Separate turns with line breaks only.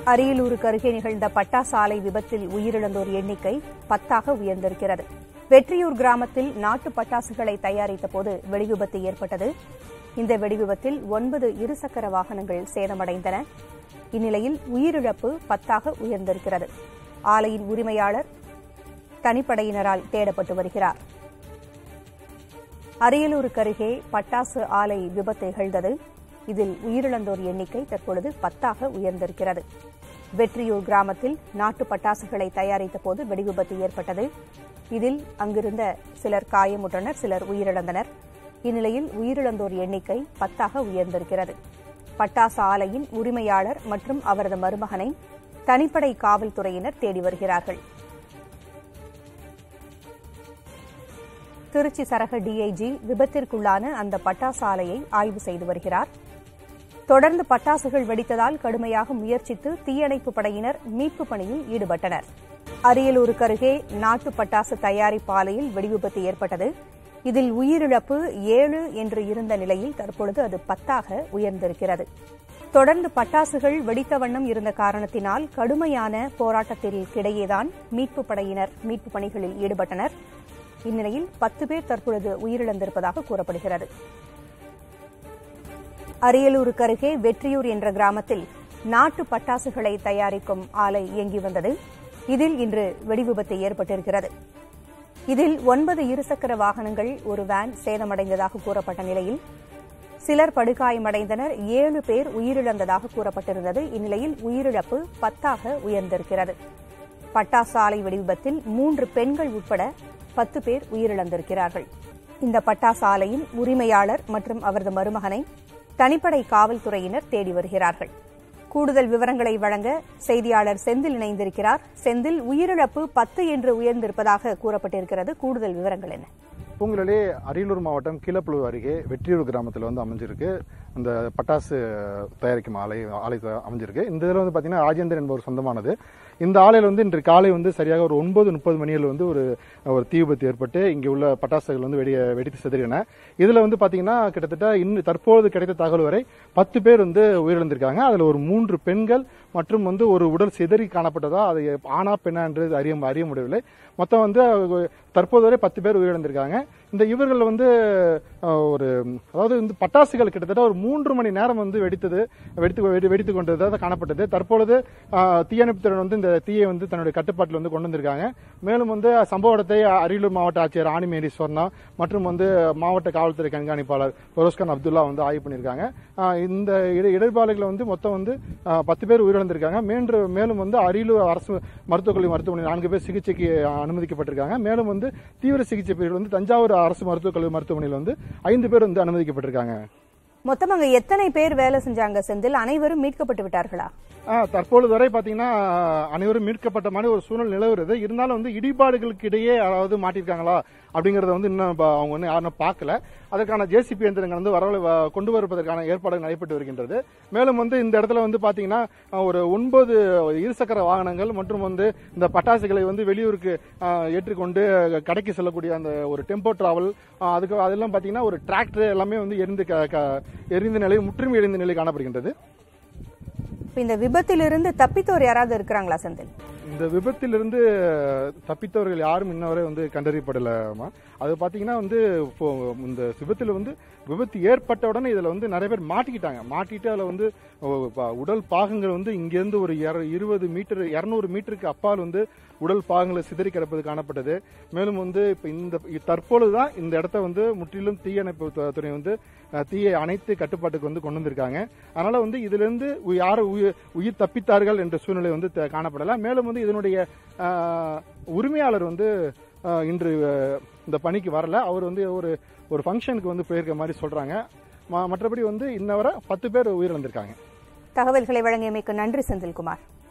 அரியலூருக்கு அருகே நிகழ்ந்த பட்டாசு ஆலை விபத்தில் உயிரிழந்தோர் எண்ணிக்கை பத்தாக உயர்ந்திருக்கிறது வெற்றியூர் கிராமத்தில் நாட்டு பட்டாசுகளை தயாரித்த போது வெடிவிபத்து ஏற்பட்டது இந்த வெடிவிபத்தில் ஒன்பது இருசக்கர வாகனங்கள் சேதமடைந்தன இந்நிலையில் உயிரிழப்பு பத்தாக உயர்ந்திருக்கிறது ஆலையின் உரிமையாளர் தனிப்படையினரால் தேடப்பட்டு வருகிறார் அரியலூருக்கு அருகே பட்டாசு ஆலை விபத்து நிகழ்ந்தது இதில் உயிரிழந்தோர் எண்ணிக்கை தற்பொழுது பத்தாக உயர்ந்திருக்கிறது வெற்றியூர் கிராமத்தில் நாட்டு பட்டாசுகளை தயாரித்த போது வெடிவிபத்து ஏற்பட்டது இதில் அங்கிருந்த சிலர் காயமுற்றனர் சிலர் உயிரிழந்தனர் இந்நிலையில் உயிரிழந்தோர் எண்ணிக்கை பத்தாக உயர்ந்திருக்கிறது பட்டாசு ஆலையின் உரிமையாளர் மற்றும் அவரது மருமகனை தனிப்படை காவல்துறையினர் தேடி வருகிறார்கள் திருச்சி சரக டிஐஜி விபத்திற்குள்ளான அந்த பட்டாசு ஆலையை ஆய்வு செய்து வருகிறார் தொடர்ந்து பட்டாசுகள் வெடித்ததால் கடுமையாக முயற்சித்து தீயணைப்பு படையினர் மீட்புப் பணியில் ஈடுபட்டனர் அரியலூருக்கு அருகே நாட்டு பட்டாசு தயாரிப்பு ஆலையில் வெடிவிபத்து ஏற்பட்டது இதில் உயிரிழப்பு ஏழு என்று இருந்த நிலையில் தற்பொழுது அது பத்தாக உயர்ந்திருக்கிறது தொடர்ந்து பட்டாசுகள் வெடித்த வண்ணம் இருந்த காரணத்தினால் கடுமையான போராட்டத்திற்கிடையேதான் மீட்புப் படையினர் மீட்புப் பணிகளில் ஈடுபட்டனர் இந்நிலையில் பத்து பேர் தற்பொழுது உயிரிழந்திருப்பதாக கூறப்படுகிறது அரியலூருக்கு அருகே வெற்றியூர் என்ற கிராமத்தில் நாட்டு பட்டாசுகளை தயாரிக்கும் ஆலை இயங்கி வந்தது இதில் இன்று வெடிவிபத்து ஏற்பட்டிருக்கிறது இதில் ஒன்பது இருசக்கர வாகனங்கள் ஒரு வேன் சேதமடைந்ததாக கூறப்பட்ட நிலையில் சிலர் படுகாயமடைந்தனர் ஏழு பேர் உயிரிழந்ததாக கூறப்பட்டிருந்தது இந்நிலையில் உயிரிழப்பு பத்தாக உயர்ந்திருக்கிறது பட்டாசு ஆலை வெடிவிபத்தில் மூன்று பெண்கள் உட்பட பத்து பேர் உயிரிழந்திருக்கிறார்கள் இந்த பட்டாசு ஆலையின் உரிமையாளர் மற்றும் அவரது மருமகனை தனிப்படை காவல்துறையினர் தேடி வருகிறார்கள் கூடுதல் விவரங்களை வழங்க செய்தியாளர் செந்தில் இணைந்திருக்கிறார் செந்தில் உயிரிழப்பு பத்து என்று உயர்ந்திருப்பதாக கூறப்பட்டிருக்கிறது கூடுதல் விவரங்கள் என்ன
பூங்குழலி அரியலூர் மாவட்டம் கீழப்புலூர் அருகே வெற்றியூர் கிராமத்தில் வந்து அமைஞ்சிருக்கு அந்த பட்டாசு தயாரிக்கும் ஆலை ஆலை அமைஞ்சிருக்கு இந்த இதில் வந்து பார்த்தீங்கன்னா ராஜேந்தர் என்பவர் சொந்தமானது இந்த ஆலையில் வந்து இன்று காலை வந்து சரியாக ஒரு ஒன்பது முப்பது மணியில் வந்து ஒரு ஒரு தீ விபத்து ஏற்பட்டு இங்கே உள்ள பட்டாசுகள் வந்து வெடிய வெடித்து சிதறின இதில் வந்து பார்த்தீங்கன்னா கிட்டத்தட்ட இன்னும் தற்போது கிடைத்த தகவல் வரை பத்து பேர் வந்து உயிரிழந்திருக்காங்க அதில் ஒரு மூன்று பெண்கள் மற்றும் வந்து ஒரு உடல் சிதறி காணப்பட்டதா அது ஆனா பெண்ணா என்று அறிய அறிய முடியவில்லை மொத்தம் வந்து தற்போது வரை பத்து பேர் உயிரிழந்திருக்காங்க இந்த இவர்கள் வந்து ஒரு அதாவது இந்த பட்டாசுகள் கிட்டத்தட்ட ஒரு மூன்று மணி நேரம் வந்து வெடித்தது வெடித்து வெடி வெடித்து கொண்டதாக காணப்பட்டது தற்பொழுது தீயணைப்புத்துறை வந்து இந்த தீயை வந்து தன்னுடைய கட்டுப்பாட்டில் வந்து கொண்டு வந்திருக்காங்க மேலும் வந்து சம்பவ இடத்தை அரியலூர் மாவட்ட ஆட்சியர் ஆணிமேரி சொர்ணா மற்றும் வந்து மாவட்ட காவல்துறை கண்காணிப்பாளர் ஃபரோஸ்கான் அப்துல்லா வந்து ஆய்வு பண்ணியிருக்காங்க இந்த இடர்பாடுகளை வந்து மொத்தம் வந்து பத்து பேர் உயிரிழந்திருக்காங்க மேன்று மேலும் வந்து அரியலூர் அரசு மருத்துவக் கல்லூரி மருத்துவமனை நான்கு பேர் சிகிச்சைக்கு அனுமதிக்கப்பட்டிருக்காங்க மேலும் வந்து தீவிர சிகிச்சை பிரிவில் வந்து தஞ்சாவூர் அரசு மருத்துவக் கல்லூரி மருத்துவமனையில் வந்து ஐந்து பேர் வந்து அனுமதிக்கப்பட்டிருக்காங்க
மொத்தம் அங்க எத்தனை பேர் வேலை செஞ்சாங்க செந்தில் அனைவரும் மீட்கப்பட்டு விட்டார்களா
தற்பொழுது வரை பாத்தீங்கன்னா அனைவரும் மீட்கப்பட்ட மாதிரி ஒரு சூழ்நிலை நிலவுறது இருந்தாலும் வந்து இடிபாடுகளுக்கு இடையே யாராவது மாட்டிருக்காங்களா அப்படிங்கறத வந்து இன்னும் அவங்க வந்து யாரும் பார்க்கல அதற்கான ஜேசிபி எந்திரங்கள் வந்து வரவு கொண்டு வருவதற்கான ஏற்பாடுகள் நடைபெற்று வருகின்றது மேலும் வந்து இந்த இடத்துல வந்து பாத்தீங்கன்னா ஒரு ஒன்பது இருசக்கர வாகனங்கள் மற்றும் வந்து இந்த பட்டாசுகளை வந்து வெளியூருக்கு ஏற்றுக்கொண்டு கடைக்கு செல்லக்கூடிய அந்த ஒரு டெம்போ டிராவல் அதுக்கு அதெல்லாம் பாத்தீங்கன்னா ஒரு டிராக்டர் எல்லாமே வந்து எரிந்து எரிந்த நிலை முற்றிலும் எரிந்த நிலை காணப்படுகின்றது
இந்த விபத்திலிருந்து தப்பித்தோர் யாராவது இருக்கிறாங்களா செந்தில்
இந்த விபத்திலிருந்து தப்பித்தவர்கள் யாரும் இன்னவரை வந்து கண்டறியப்படலாமா அது பாத்தீங்கன்னா வந்து இப்போ இந்த விபத்தில் வந்து விபத்து ஏற்பட்ட உடனே இதுல வந்து நிறைய பேர் மாட்டிக்கிட்டாங்க மாட்டிட்டு அதுல வந்து உடல் பாகங்கள் வந்து இங்கிருந்து ஒரு இருபது மீட்டர் இருநூறு மீட்டருக்கு அப்பால் வந்து உடல் பாகங்களை சிதறி கிடப்பது காணப்பட்டது மேலும் வந்து இப்ப இந்த தற்பொழுதுதான் இந்த இடத்த வந்து முற்றிலும் தீயணைப்பு துறை வந்து தீயை அனைத்து கட்டுப்பாட்டுக்கு வந்து கொண்டு வந்திருக்காங்க அதனால வந்து இதுல இருந்து யார் உயிர் தப்பித்தார்கள் என்ற சூழ்நிலை வந்து காணப்படல மேலும் வந்து இதனுடைய உரிமையாளர் வந்து இன்று இந்த பணிக்கு வரல அவர் வந்து ஒரு ஒரு ஃபங்க்ஷனுக்கு வந்து போயிருக்க மாதிரி சொல்றாங்க மற்றபடி வந்து இன்னவரை பத்து பேர் உயிரிழந்திருக்காங்க
தகவல்களை வழங்கியமைக்கு நன்றி செந்தில்குமார்